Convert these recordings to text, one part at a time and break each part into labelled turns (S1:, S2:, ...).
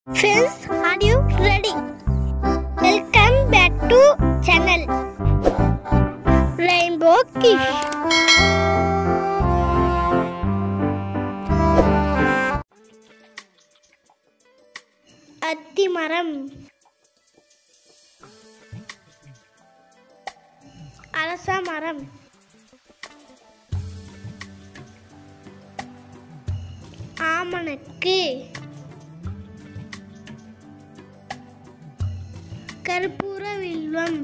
S1: Friends, are you ready? Welcome back to channel Rainbow Kish. அத்திமரம் அரச மரம் ஆமணக்கு கற்பூர வில்வம்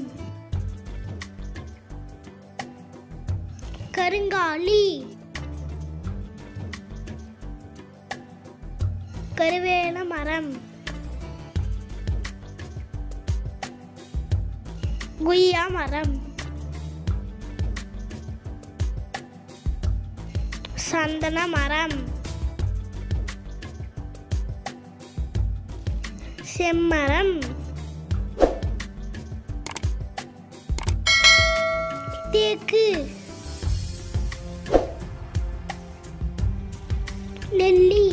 S1: கருங்காலி கருவேல மரம் குய்யா மரம் சந்தன மரம் செம்மரம் தேக்கு நெல்லி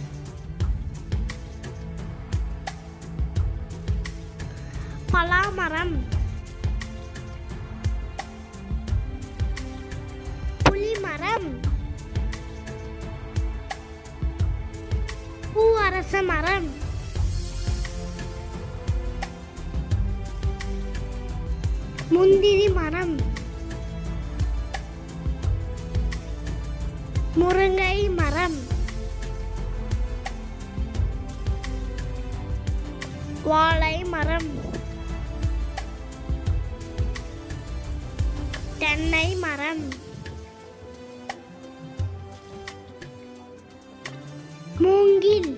S1: பலாமரம் புளிமரம் பூவரச மரம் முந்திரி மரம் முருங்கை மரம் வாழை மரம் தென்னை மரம் மூங்கில்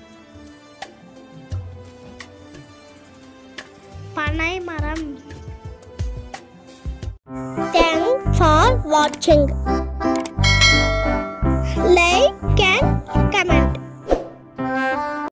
S1: பனை மரம் தேங்க்ஸ் ஃபார் வாட்சிங்